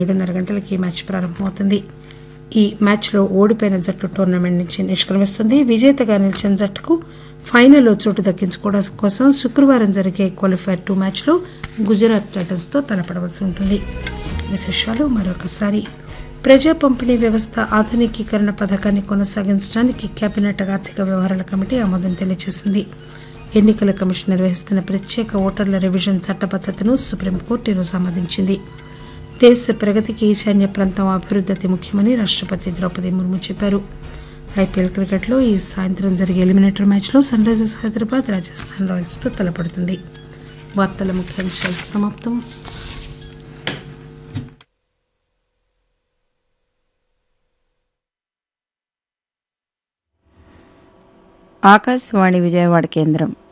ఏడున్నర గంటలకి ఈ మ్యాచ్ ప్రారంభమవుతుంది ఈ మ్యాచ్లో ఓడిపోయిన జట్టు టోర్నమెంట్ నుంచి నిష్క్రమిస్తుంది విజేతగా నిలిచిన జట్టుకు ఫైనల్లో చోటు దక్కించుకోవడం కోసం శుక్రవారం జరిగే క్వాలిఫైర్ టూ మ్యాచ్లో గుజరాత్ టైటన్స్తో తలపడవలసి ఉంటుంది విశేషాలు మరొకసారి ప్రజా పంపిణీ వ్యవస్థ ఆధునికీకరణ పథకాన్ని కొనసాగించడానికి కేబినెట్ ఆర్థిక వ్యవహారాల కమిటీ ఆమోదం తెలియజేసింది ఎన్నికల కమిషన్ నిర్వహిస్తున్న ప్రత్యేక ఓటర్ల రివిజన్ చట్టబద్దతను సుప్రీంకోర్టు ఈరోజు ఆమోదించింది దేశ ప్రగతికి ఈశాన్య ప్రాంతం అభివృద్ధి అతి ముఖ్యమని రాష్ట్రపతి ద్రౌపది ముర్ము చెప్పారు ఐపీఎల్ క్రికెట్లో ఈ సాయంత్రం జరిగే ఎలిమినేటర్ మ్యాచ్లో సన్ రైజర్స్ హైదరాబాద్ రాజస్థాన్ రాయల్స్తో తలపడుతుంది వార్తల ముఖ్యాంశాలు సమాప్తం ఆకాశవాణి విజయవాడ కేంద్రం